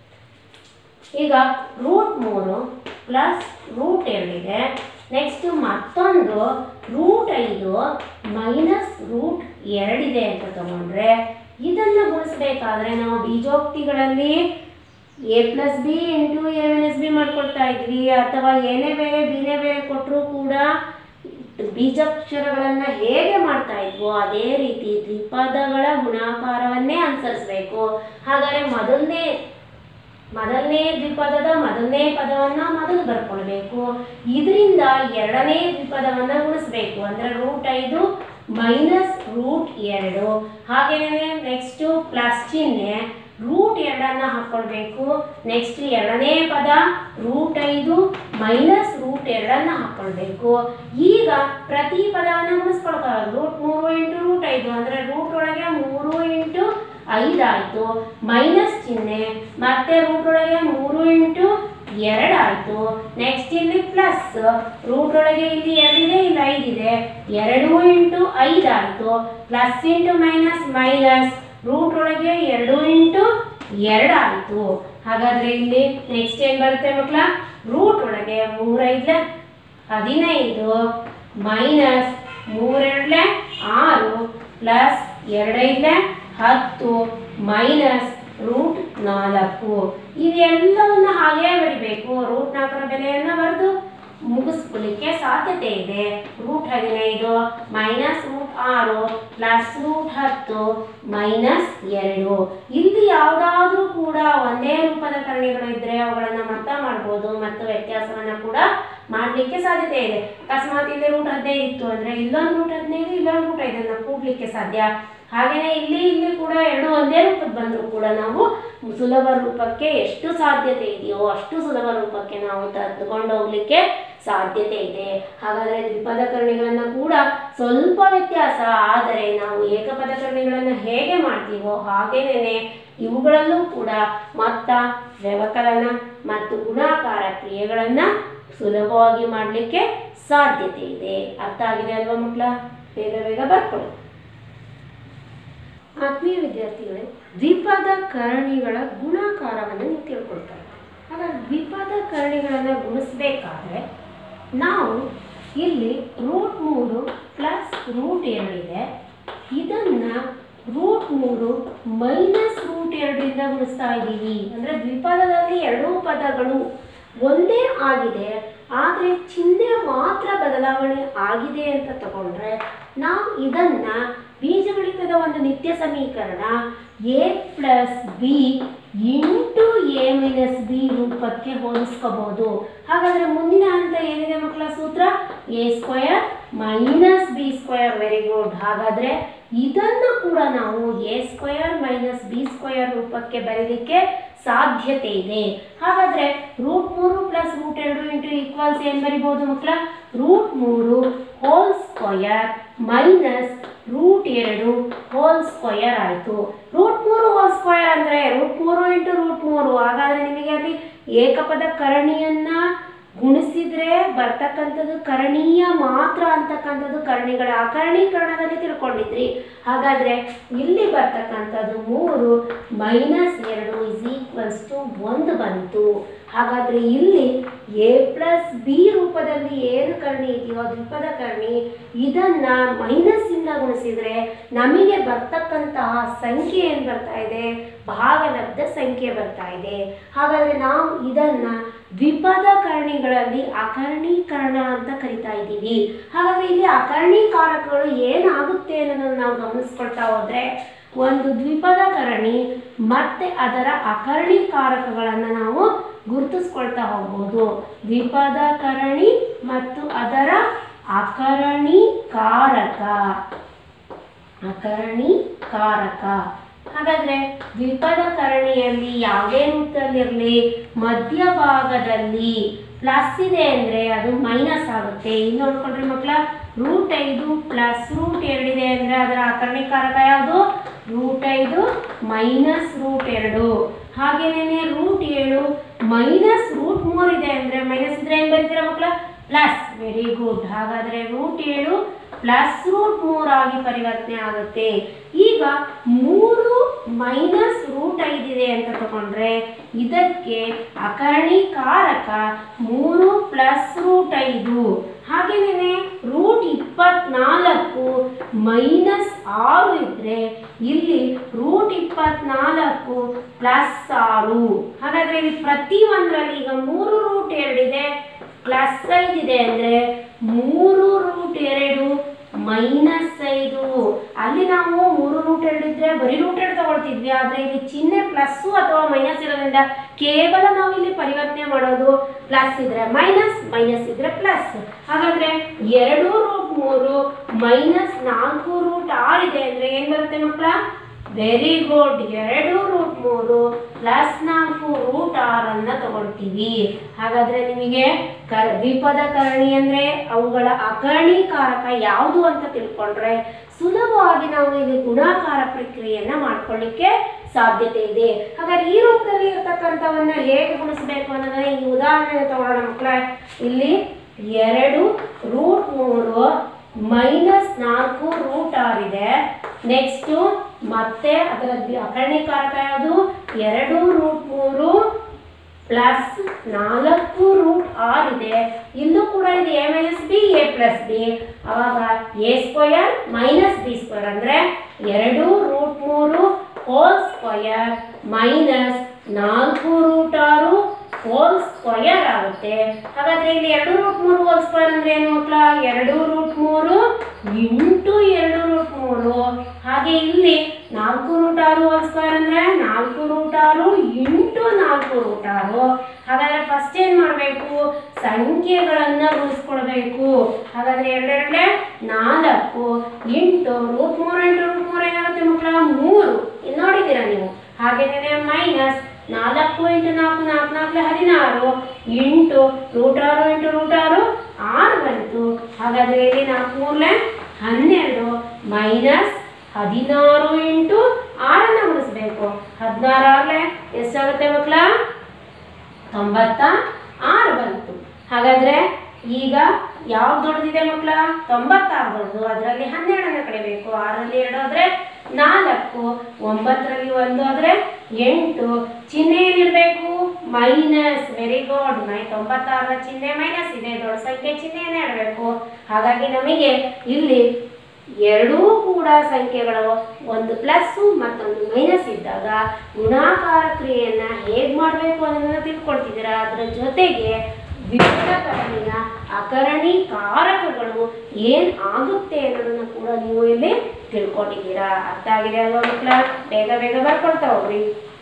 ಈಗ ರೂಟ್ ಮೂರು ಪ್ಲಸ್ ರೂಟ್ ಎರಡಿದೆ ನೆಕ್ಸ್ಟ್ ಮತ್ತೊಂದು ರೂಟ್ ಐದು ಮೈನಸ್ ರೂಟ್ ಎರಡಿದೆ ಅಂತ ತಗೊಂಡ್ರೆ ಇದನ್ನು ಗುಣಿಸ್ಬೇಕಾದ್ರೆ ನಾವು ಬೀಜೋಕ್ತಿಗಳಲ್ಲಿ A plus B into A minus B ಮಾಡ್ಕೊಳ್ತಾ ಇದ್ವಿ ಅಥವಾ ಏನೇ ಬೇರೆ ಬಿನೇ ಬೇರೆ ಕೊಟ್ಟರೂ ಕೂಡ ಬೀಜಾಕ್ಷರಗಳನ್ನು ಹೇಗೆ ಮಾಡ್ತಾ ಇದ್ವೋ ಅದೇ ರೀತಿ ದ್ವಿಪದಗಳ ಗುಣಾಕಾರವನ್ನೇ ಅನುಸರಿಸಬೇಕು ಹಾಗಾದರೆ ಮೊದಲನೇ ಮೊದಲನೇ ದ್ವಿಪದದ ಮೊದಲನೇ ಪದವನ್ನು ಮೊದಲು ಬರ್ಕೊಳ್ಬೇಕು ಇದರಿಂದ ಎರಡನೇ ದ್ವಿಪದವನ್ನು ಗುಣಿಸ್ಬೇಕು ಅಂದರೆ ರೂಟ್ ಐದು ಮೈನಸ್ ರೂಟ್ ಎರಡು ಹಾಗೆಯೇ ನೆಕ್ಸ್ಟು ಪ್ಲಸ್ ಚಿಹ್ನೆ ರೂಟ್ ಎರಡನ್ನ ಹಾಕ್ಕೊಳ್ಬೇಕು ನೆಕ್ಸ್ಟ್ ಎರಡನೇ ಪದ ರೂಟ್ ಐದು ಮೈನಸ್ ರೂಟ್ ಎರಡನ್ನ ಹಾಕ್ಕೊಳ್ಬೇಕು ಈಗ ಪ್ರತಿ ಪದವನ್ನು ಗುಣಿಸ್ಕೊಳ್ತಾರೆ ರೂಟ್ ಮೂರು ಇಂಟು ರೂಟ್ ಐದು ಅಂದರೆ ರೂಟ್ ಒಳಗೆ ಮೂರು ಇಂಟು ಐದಾಯಿತು ಮೈನಸ್ ಚಿಹ್ನೆ ಮತ್ತೆ ರೂಟ್ ಒಳಗೆ ಮೂರು ಇಂಟು ಎರಡಾಯಿತು ನೆಕ್ಸ್ಟ್ ಇಲ್ಲಿ ಪ್ಲಸ್ ರೂಟ್ ಒಳಗೆ ಇಲ್ಲಿ ಎರಡಿದೆ ಇಲ್ಲಿ ಐದಿದೆ ಎರಡು ಇಂಟು ಐದಾಯಿತು plus into minus minus root ಒಳಗೆ ಎರಡು ಇಂಟು ಎರಡು ಆಯಿತು ಹಾಗಾದ್ರೆ ಇಲ್ಲಿ ನೆಕ್ಸ್ಟ್ ಏನು ಬರುತ್ತೆ ಮಕ್ಕಳ ರೂಟ್ ಒಳಗೆ ಮೂರೈದ್ಲೆ ಹದಿನೈದು ಮೈನಸ್ ಮೂರೆರಡ್ಲೆ ಆರು ಪ್ಲಸ್ ಎರಡೈದ್ಲೆ ಹತ್ತು ಮೈನಸ್ ರೂಟ್ ನಾಲ್ಕು ಇವೆಲ್ಲವನ್ನ ಹಾಗೇ ಬರಿಬೇಕು ರೂಟ್ ನಾಲ್ಕರ ಬೆಲೆಯನ್ನು ಬರೆದು ಮುಗಿಸ್ಕೊಳ್ಳಿಕ್ಕೆ ಸಾಧ್ಯತೆ ಇದೆ ರೂಟ್ ಹದಿನೈದು ಮೈನಸ್ ರೂಟ್ ಆರು ಪ್ಲಸ್ ರೂಟ್ ಹತ್ತು ಮೈನಸ್ ಎರಡು ಇಲ್ಲಿ ಯಾವುದಾದ್ರೂ ಕೂಡ ಒಂದೇ ರೂಪದ ಕರಣಿಗಳು ಇದ್ದರೆ ಅವುಗಳನ್ನು ಮತ್ತ ಮಾಡ್ಬೋದು ಮತ್ತು ವ್ಯತ್ಯಾಸವನ್ನು ಕೂಡ ಮಾಡಲಿಕ್ಕೆ ಸಾಧ್ಯತೆ ಇದೆ ಅಕಸ್ಮಾತ್ ಇಲ್ಲಿ ರೂಟ್ ಹದಿನೈದು ಇತ್ತು ಅಂದರೆ ಇಲ್ಲೊಂದು ರೂಟ್ ಹದಿನೈದು ಇಲ್ಲೊಂದು ರೂಟ್ ಐದನ್ನು ಕೂಡ್ಲಿಕ್ಕೆ ಸಾಧ್ಯ ಹಾಗೆಯೇ ಇಲ್ಲಿ ಇಲ್ಲಿ ಕೂಡ ಎರಡು ಒಂದೇ ರೂಪದ ಬಂದರೂ ಕೂಡ ನಾವು ಸುಲಭ ರೂಪಕ್ಕೆ ಎಷ್ಟು ಸಾಧ್ಯತೆ ಇದೆಯೋ ಅಷ್ಟು ಸುಲಭ ರೂಪಕ್ಕೆ ನಾವು ತೆಗೆದುಕೊಂಡು ಹೋಗ್ಲಿಕ್ಕೆ ಸಾಧ್ಯತೆ ಇದೆ ಹಾಗಾದರೆ ದ್ವಿಪದಕರಣಿಗಳನ್ನು ಕೂಡ ಸ್ವಲ್ಪ ವ್ಯತ್ಯಾಸ ಆದರೆ ನಾವು ಏಕಪದಕರಣಿಗಳನ್ನು ಹೇಗೆ ಮಾಡ್ತೀವೋ ಹಾಗೇನೇ ಇವುಗಳಲ್ಲೂ ಕೂಡ ಮತ್ತ ವ್ಯವಕಲನ ಮತ್ತು ಗುಣಾಕಾರ ಕ್ರಿಯೆಗಳನ್ನು ಸುಲಭವಾಗಿ ಮಾಡಲಿಕ್ಕೆ ಸಾಧ್ಯತೆ ಇದೆ ಅರ್ಥ ಆಗಿದೆ ಅಲ್ವಾ ಮಕ್ಕಳ ಬೇಗ ಬೇಗ ಬರ್ಕೊಳ್ಳಿ ಆತ್ಮೀಯ ವಿದ್ಯಾರ್ಥಿಗಳೇ ದ್ವಿಪದ ಕರಣಿಗಳ ಗುಣಾಕಾರವನ್ನು ನೀವು ತಿಳ್ಕೊಳ್ತಾರೆ ಹಾಗಾಗಿ ದ್ವಿಪದ ಕರಣಿಗಳನ್ನು ಗುಣಿಸ್ಬೇಕಾದ್ರೆ ನಾವು ಇಲ್ಲಿ ರೂಟ್ ಮೂರು ಪ್ಲಸ್ ರೂಟ್ ಎರಡಿದೆ ಇದನ್ನು ರೂಟ್ ಮೂರು ಮೈನಸ್ ರೂಟ್ ಎರಡರಿಂದ ಗುಣಿಸ್ತಾ ಇದ್ದೀವಿ ಅಂದರೆ ದ್ವಿಪದದಲ್ಲಿ ಎರಡೂ ಪದಗಳು ಒಂದೇ ಆಗಿದೆ ಆದರೆ ಚಿಹ್ನೆ ಮಾತ್ರ ಬದಲಾವಣೆ ಆಗಿದೆ ಅಂತ ತಗೊಂಡ್ರೆ ನಾವು ಇದನ್ನ ಬೀಜಗಣಿತದ ಒಂದು ನಿತ್ಯ ಸಮೀಕರಣ A plus B into A minus B ರೂಪಕ್ಕೆ ಹೋಲಿಸ್ಕೋಬಹುದು ಹಾಗಾದ್ರೆ ಮುಂದಿನ ಹಂತ ಏನಿದೆ ಮಕ್ಕಳ ಸೂತ್ರ A square minus B square very good ಹಾಗಾದ್ರೆ ಇದನ್ನು ಕೂಡ ನಾವು A square minus B square ರೂಪಕ್ಕೆ ಬರೀಲಿಕ್ಕೆ ಸಾಧ್ಯತೆ ಇದೆ ಹಾಗಾದ್ರೆ ರೂಟ್ ಮೂರು ಪ್ಲಸ್ ರೂಟ್ ಎರಡು ಇಂಟು ಈಕ್ವಲ್ಸ್ ಏನು ಬರಿಬಹುದು ಮಕ್ಕಳ ರೂಟ್ ಮೂರು ಹೋಲ್ ಸ್ಕ್ವಯರ್ ಮೈನಸ್ ರೂಟ್ ಎರಡು ಹೋಲ್ ಸ್ಕ್ವಯರ್ ಆಯಿತು ರೂಟ್ ಮೂರು ಹೋಲ್ ಸ್ಕ್ವಯರ್ ಅಂದರೆ ರೂಟ್ ಮೂರು ಇಂಟು ರೂಟ್ ಮೂರು ಹಾಗಾದರೆ ನಿಮಗೆ ಅಲ್ಲಿ ಏಕಪದ ಕರಣಿಯನ್ನ ಗುಣಿಸಿದ್ರೆ ಬರ್ತಕ್ಕಂಥದ್ದು ಕರಣೀಯ ಮಾತ್ರ ಅಂತಕ್ಕಂಥದ್ದು ಕರಣಿಗಳ ಅಕರಣೀಕರಣದಲ್ಲಿ ತಿಳ್ಕೊಂಡಿದ್ರಿ ಹಾಗಾದರೆ ಇಲ್ಲಿ ಬರ್ತಕ್ಕಂಥದ್ದು ಮೂರು ಮೈನಸ್ ಎರಡು ಇಸ್ ಈಕ್ವಲ್ಸ್ ಟು ಒಂದು ಬಂತು ಹಾಗಾದರೆ ಇಲ್ಲಿ ಎ ಪ್ಲಸ್ ಬಿ ರೂಪದಲ್ಲಿ ಏನು ಕರ್ಣಿ ಇದೆಯೋ ದ್ವಿಪದ ಕರ್ಣಿ ಇದನ್ನು ಮೈನಸ್ಸಿಂದ ಗುಣಿಸಿದರೆ ನಮಗೆ ಬರ್ತಕ್ಕಂತಹ ಸಂಖ್ಯೆ ಏನು ಬರ್ತಾ ಇದೆ ಭಾಗಲಬ್ಧ ಸಂಖ್ಯೆ ಬರ್ತಾ ಇದೆ ಹಾಗಾದರೆ ನಾವು ಇದನ್ನು ದ್ವಿಪದ ಕರ್ಣಿಗಳಲ್ಲಿ ಅಕರ್ಣೀಕರಣ ಅಂತ ಕರಿತಾ ಇದ್ದೀವಿ ಹಾಗಾದರೆ ಇಲ್ಲಿ ಅಕರ್ಣೀಕಾರಕಗಳು ಏನಾಗುತ್ತೆ ಅನ್ನೋದನ್ನು ನಾವು ಗಮನಿಸ್ಕೊಳ್ತಾ ಹೋದರೆ ಒಂದು ದ್ವಿಪದ ಕರಣಿ ಮತ್ತೆ ಅದರ ಅಕರ್ಣೀಕಾರಕಗಳನ್ನು ನಾವು ಗುರುತಿಸ್ಕೊಳ್ತಾ ಹೋಗ್ಬೋದು ದ್ವಿಪದ ಕರಣಿ ಮತ್ತು ಅದರ ಅಕರಣೀಕಾರಕ ಅಕರಣೀಕಾರಕ ಹಾಗಾದ್ರೆ ದ್ವಿಪದ ಕರಣಿಯಲ್ಲಿ ಯಾವುದೇ ರೂಪದಲ್ಲಿರಲಿ ಮಧ್ಯಭಾಗದಲ್ಲಿ ಪ್ಲಸ್ ಇದೆ ಅಂದರೆ ಅದು ಮೈನಸ್ ಆಗುತ್ತೆ ಇಲ್ಲಿ ನೋಡ್ಕೊಂಡ್ರಿ ಮಕ್ಕಳ ರೂಟ್ ಐದು ಪ್ಲಸ್ ರೂಟ್ ಎರಡಿದೆ ಅಂದರೆ ಅದರ ಅಕರ್ಣೀಕಾರಕ ಯಾವುದು ರೂಟ್ ಐದು ಮೈನಸ್ ರೂಟ್ ಎರಡು ಹಾಗೇನೇ ರೂಟ್ ಏಳು ಮೈನಸ್ ರೂಟ್ ಮೂರು ಇದೆ ಅಂದರೆ ಮೈನಸ್ ಇದ್ರೆ ಏನು ಬರೀತೀರಾ ಮಕ್ಕಳ ಪ್ಲಸ್ ವೆರಿ ಗುಡ್ ಹಾಗಾದರೆ ರೂಟ್ ಏಳು ಪ್ಲಸ್ ರೂಟ್ ಮೂರಾಗಿ ಪರಿವರ್ತನೆ ಆಗುತ್ತೆ ಈಗ ಮೂರು ಮೈನಸ್ ರೂಟ್ ಐದಿದೆ ಅಂತ ತಗೊಂಡ್ರೆ ಇದಕ್ಕೆ ಅಕರ್ಣೀಕಾರಕ ಮೂರು ಪ್ಲಸ್ ರೂಟ್ ಐದು ಹಾಗೆಯೇ ರೂಟ್ ಇಪ್ಪತ್ನಾಲ್ಕು ಮೈನಸ್ ಆರು ಇದ್ದರೆ ಇಲ್ಲಿ ರೂಟ್ ಇಪ್ಪತ್ನಾಲ್ಕು ಪ್ಲಸ್ ಆರು ಹಾಗಾದರೆ ಇಲ್ಲಿ ಪ್ರತಿ ಒಂದರಲ್ಲಿ ಈಗ ಮೂರು ರೂಟ್ ಎರಡಿದೆ ಪ್ಲಸ್ ಐದಿದೆ ಅಂದರೆ ಮೂರು ರೂಟ್ ಎರಡು ಮೈನಸ್ ಐದು ಅಲ್ಲಿ ನಾವು ಮೂರು ರೂಟ್ ಎರಡು ಇದ್ರೆ ಬರೀ ರೂಟ್ ಎರಡು ತಗೊಳ್ತಿದ್ವಿ ಆದ್ರೆ ಇಲ್ಲಿ ಚಿಹ್ನೆ ಪ್ಲಸ್ಸು ಅಥವಾ ಮೈನಸ್ ಇರೋದ್ರಿಂದ ಕೇವಲ ನಾವು ಇಲ್ಲಿ ಪರಿವರ್ತನೆ ಮಾಡೋದು ಪ್ಲಸ್ ಇದ್ರೆ ಮೈನಸ್ ಮೈನಸ್ ಇದ್ರೆ ಪ್ಲಸ್ ಹಾಗಾದ್ರೆ ಎರಡು ರೂಟ್ ಮೂರು ಮೈನಸ್ ನಾಲ್ಕು ರೂಟ್ ಆರು ಇದೆ ಅಂದ್ರೆ ಏನ್ ಬರುತ್ತೆ ಮಕ್ಕಳ ವೆರಿ ಗುಡ್ ಎರಡು ರೂಟ್ ಮೂರು ಪ್ಲಸ್ ನಾಲ್ಕು ರೂಟ್ ಆರನ್ನ ತಗೊಳ್ತೀವಿ ಹಾಗಾದ್ರೆ ನಿಮಗೆ ಕ ದ್ವಿಪದ ಕರಣಿ ಅಂದ್ರೆ ಅವುಗಳ ಅಕರ್ಣೀಕಾರಕ ಯಾವುದು ಅಂತ ತಿಳ್ಕೊಂಡ್ರೆ ಸುಲಭವಾಗಿ ನಾವು ಇಲ್ಲಿ ಗುಣಾಕಾರ ಪ್ರಕ್ರಿಯೆಯನ್ನ ಮಾಡ್ಕೊಳ್ಳಿಕ್ಕೆ ಸಾಧ್ಯತೆ ಇದೆ ಹಾಗಾದ್ರೆ ಈ ರೂಪದಲ್ಲಿ ಇರ್ತಕ್ಕಂಥವನ್ನ ಹೇಗೆ ಗುಣಿಸಬೇಕು ಅನ್ನೋದನ್ನ ಈ ಉದಾಹರಣೆ ತಗೊಳ್ಳೋಣ ಮಕ್ಕಳ ಇಲ್ಲಿ ಎರಡು ರೂಟ್ ಮೂರು ಮೈನಸ್ ನಾಲ್ಕು ರೂಟ್ ಆರಿದೆ ನೆಕ್ಸ್ಟು ಮತ್ತೆ ಅದರ ದ್ವಿ- ಅಕರ್ಣೀಕಾರಕ ಯಾವುದು ಎರಡು ರೂಟ್ ಮೂರು ಪ್ಲಸ್ ನಾಲ್ಕು ರೂಟ್ ಆರ್ ಇದೆ ಇಲ್ಲೂ ಕೂಡ ಇದೆ A minus B A plus B ಅವಾಗ A square minus B square ಅಂದ್ರೆ ಎರಡು ರೂಟ್ ಮೂರು ಹೋಲ್ ಸ್ಕ್ವಯರ್ ಮೈನಸ್ ನಾಲ್ಕು ರೂಟ್ ಆರು ಹೋಲ್ ಸ್ಕ್ವಯರ್ ಆಗುತ್ತೆ ಹಾಗಾದ್ರೆ ಇಲ್ಲಿ ಎರಡು ರೂಟ್ ಮೂರು ಹೋಲ್ ಸ್ಕ್ವಯರ್ ಅಂದ್ರೆ ಏನು ಮಕ್ಕಳ ಎರಡು ರೂಟ್ ಮೂರು ಇಂಟು ಎರಡು ರೂಟ್ ಮೂರು ಹಾಗೆ ಇಲ್ಲಿ ನಾಲ್ಕು ರೂಟ್ ಆರು ಹೋಲ್ ಸ್ಕ್ವಯರ್ ಅಂದ್ರೆ ನಾಲ್ಕು ರೂಟ್ ಆರು ಇಂಟು ನಾಲ್ಕು ರೂಟ್ ಆರು ಹಾಗಾದ್ರೆ ಫಸ್ಟ್ ಏನ್ ಮಾಡಬೇಕು ಸಂಖ್ಯೆಗಳನ್ನ ಉಳಿಸ್ಕೊಳ್ಬೇಕು ಹಾಗಾದ್ರೆ ಎರಡೆರಡಲೆ ನಾಲ್ಕು ಇಂಟು ರೂಟ್ ಮೂರು ಇಂಟು ರೂಟ್ ಮೂರು ಏನಾಗುತ್ತೆ ಮಕ್ಕಳ ಮೂರು ಇಲ್ಲಿ ನೋಡಿದ್ದೀರಾ ನೀವು ಹಾಗೇನೆ ಮೈನಸ್ ನಾಲ್ಕು ಇಂಟು ನಾಲ್ಕು ನಾಲ್ಕು ನಾಲ್ಕು ಹದಿನಾರು ಇಂಟು ರೂಟ್ ಆರು ಇಂಟು ರೂಟ್ ಆರು ಆರು ಬಂತು ಹಾಗಾದ್ರೆ ಇಲ್ಲಿ ನಾಲ್ಕು ಮೂರಲೆ ಹನ್ನೆರಡು ಮೈನಸ್ ಹದಿನಾರು ಇಂಟು ಆರನ್ನ ಗುಣಿಸ್ಬೇಕು ಹದಿನಾರು ಆರ್ಲೆ ಎಷ್ಟಾಗುತ್ತೆ ಮಕ್ಕಳ ತೊಂಬತ್ತ ಆರು ಬಂತು ಹಾಗಾದ್ರೆ ಈಗ ಯಾವ್ದು ದೊಡ್ಡದಿದೆ ಮಕ್ಕಳ ತೊಂಬತ್ತಾರು ದೊಡ್ಡದು ಅದರಲ್ಲಿ ಹನ್ನೆರಡನ್ನ ಕಡಿಬೇಕು ಆರಲ್ಲಿ ಎರಡು ಆದ್ರೆ ನಾಲ್ಕು ಒಂಬತ್ತರಲ್ಲಿ ಒಂದು ಆದ್ರೆ ಎಂಟು ಚಿಹ್ನೆ ಏನಿರಬೇಕು ಮೈನಸ್ ವೆರಿ ಗುಡ್ ಮೈ ತೊಂಬತ್ತಾರರ ಚಿಹ್ನೆ ಮೈನಸ್ ಇದೆ ದೊಡ್ಡ ಸಂಖ್ಯೆ ಚಿಹ್ನೆಯನ್ನೇ ಇಡಬೇಕು ಹಾಗಾಗಿ ನಮಗೆ ಇಲ್ಲಿ ಎರಡೂ ಕೂಡ ಸಂಖ್ಯೆಗಳು ಒಂದು ಪ್ಲಸ್ಸು ಮತ್ತೊಂದು ಮೈನಸ್ ಇದ್ದಾಗ ಗುಣಾಕಾರ ಕ್ರಿಯೆಯನ್ನ ಹೇಗೆ ಮಾಡಬೇಕು ಅನ್ನೋದನ್ನ ತಿಳ್ಕೊಳ್ತಿದ್ದೀರಾ ಅದರ ಜೊತೆಗೆ ವಿವಿಧ ಕರಣಿಯ ಅಕರಣಿ ಕಾರಕಗಳು ಏನ್ ಆಗುತ್ತೆ ಅನ್ನೋದನ್ನ ಕೂಡ ನೀವು ಇಲ್ಲಿ ತಿಳ್ಕೊಂಡಿದ್ದೀರಾ ಅರ್ಥ ಆಗಿದೆ ಅಲ್ವಾ ಮಕ್ಕಳ ಬೇಗ ಬೇಗ ಬರ್ಕೊಳ್ತಾ ಹೋಗ್ರಿ